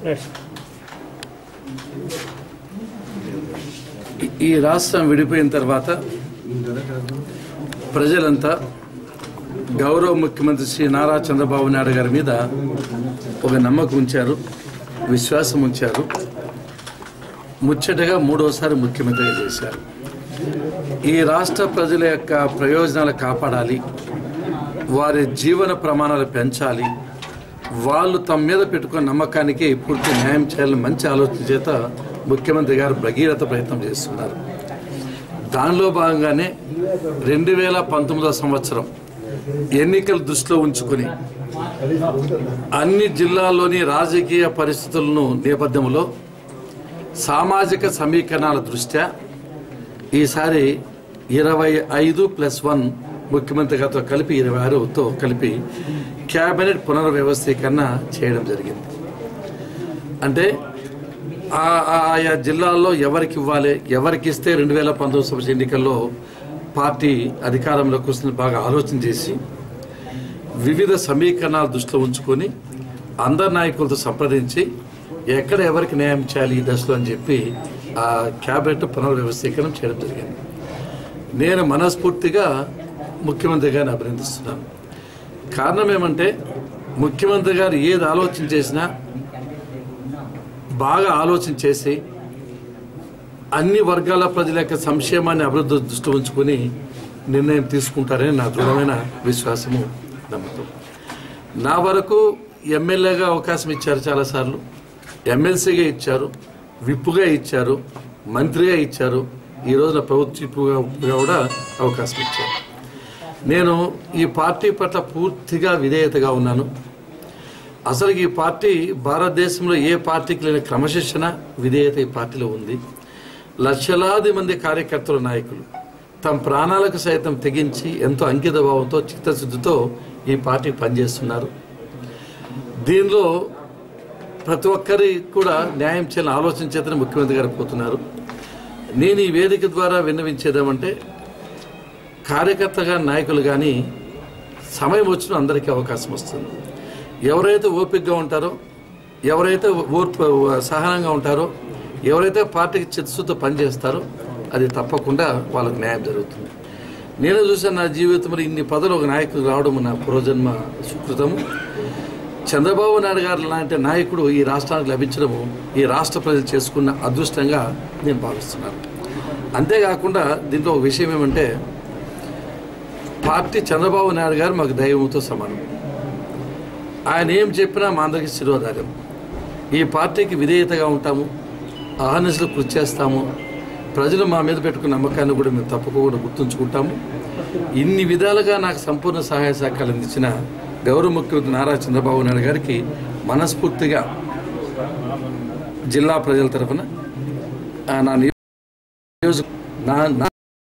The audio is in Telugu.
ఈ- ఈ రాష్ట్రం విడిపోయిన తర్వాత ప్రజలంతా గౌరవ ముఖ్యమంత్రి శ్రీ నారా చంద్రబాబు నాయుడు గారి మీద ఒక నమ్మకం ఉంచారు విశ్వాసం ఉంచారు ముచ్చటగా మూడోసారి ముఖ్యమంత్రిగా చేశారు ఈ రాష్ట్ర ప్రజల యొక్క ప్రయోజనాలు కాపాడాలి వారి జీవన ప్రమాణాలు పెంచాలి వాళ్ళు తమ మీద పెట్టుకున్న నమ్మకానికి పూర్తి న్యాయం చేయాలని మంచి ఆలోచన చేత ముఖ్యమంత్రి గారు భగీరథ ప్రయత్నం చేస్తున్నారు దానిలో భాగంగానే రెండు వేల పంతొమ్మిదో సంవత్సరం ఎన్నికలు దృష్టిలో ఉంచుకుని అన్ని జిల్లాల్లోని రాజకీయ పరిస్థితులను నేపథ్యంలో సామాజిక సమీకరణాల దృష్ట్యా ఈసారి ఇరవై ఐదు ప్లస్ వన్ ముఖ్యమంత్రి గారితో కలిపి ఇరవై ఆరుతో కలిపి క్యాబినెట్ పునర్వ్యవస్థీకరణ చేయడం జరిగింది అంటే ఆ- ఆ- ఆయా జిల్లాల్లో ఎవరికి ఇవ్వాలి ఎవరికి ఇస్తే రెండు వేల పంతొమ్మిది సంవత్సరం ఎన్నికల్లో పార్టీ అధికారంలోకి వస్తుంది బాగా ఆలోచన చేసి వివిధ సమీకరణాలు దృష్టిలో ఉంచుకొని అందరు నాయకులతో సంప్రదించి ఎక్కడ ఎవరికి న్యాయం చేయాలి ఈ దశలో అని చెప్పి ఆ క్యాబినెట్ పునర్వ్యవస్థీకరణ చేయడం జరిగింది నేను మనస్ఫూర్తిగా ముఖ్యమంత్రి గారిని అభినందిస్తున్నాను కారణం ఏమంటే ముఖ్యమంత్రి గారు ఏది ఆలోచన చేసినా బాగా ఆలోచన చేసి అన్ని వర్గాల ప్రజల యొక్క సంక్షేమాన్ని అభివృద్ధి దృష్టి ఉంచుకొని నిర్ణయం తీసుకుంటారని నా దృఢమైన విశ్వాసము నమ్మకం నా వరకు ఎమ్మెల్యేగా అవకాశం ఇచ్చారు చాలాసార్లు ఎమ్మెల్సీగా ఇచ్చారు విప్పుగా ఇచ్చారు మంత్రిగా ఇచ్చారు ఈ రోజున ప్రభుత్వ చీఫ్గా కూడా అవకాశం ఇచ్చారు నేను ఈ పార్టీ పట్ల పూర్తిగా విధేయతగా ఉన్నాను అసలు ఈ పార్టీ భారతదేశంలో ఏ పార్టీకి లేని క్రమశిక్షణ విధేయత ఈ పార్టీలో ఉంది లక్షలాది మంది కార్యకర్తలు నాయకులు తమ ప్రాణాలకు సైతం తెగించి ఎంతో అంకిత భావంతో చిత్తశుద్ధితో ఈ పార్టీ పనిచేస్తున్నారు దీనిలో ప్రతి ఒక్కరి కూడా న్యాయం చేయాలని ఆలోచన చేతనే ముఖ్యమంత్రి గారు పోతున్నారు నేను ఈ వేదిక ద్వారా విన్నవించేదేమంటే కార్యకర్తగా నాయకులు కానీ సమయం వచ్చిన అందరికీ అవకాశం వస్తుంది ఎవరైతే ఓపికగా ఉంటారో ఎవరైతే ఓర్పు సహనంగా ఉంటారో ఎవరైతే పార్టీకి చిత్తశుద్ధి పనిచేస్తారో అది తప్పకుండా వాళ్ళకి న్యాయం జరుగుతుంది నేను చూసాను నా జీవితంలో ఇన్ని పదవులు ఒక నాయకుడు రావడం నా పూర్వజన్మ సుకృతము చంద్రబాబు నాయుడు గారు లాంటి నాయకుడు ఈ రాష్ట్రానికి లభించడము ఈ రాష్ట్ర ప్రజలు చేసుకున్న అదృష్టంగా నేను భావిస్తున్నాను అంతేకాకుండా దీంట్లో ఒక విషయం ఏమంటే పార్టీ చంద్రబాబు నాయుడు గారు మాకు దైవంతో సమానం ఆయన ఏం చెప్పినా మా అందరికీ శిరోధార్యం ఈ పార్టీకి విధేయతగా ఉంటాము అహర్నిశలు కృషి చేస్తాము ప్రజలు మా మీద పెట్టుకున్న నమ్మకాన్ని కూడా మేము తప్పకుండా గుర్తుంచుకుంటాము ఇన్ని విధాలుగా నాకు సంపూర్ణ సహాయ సహకారాలు అందించిన గౌరవ ముఖ్యమంత్రి నారా చంద్రబాబు నాయుడు గారికి మనస్ఫూర్తిగా జిల్లా ప్రజల తరఫున ఆ, నా నియోజక నా నా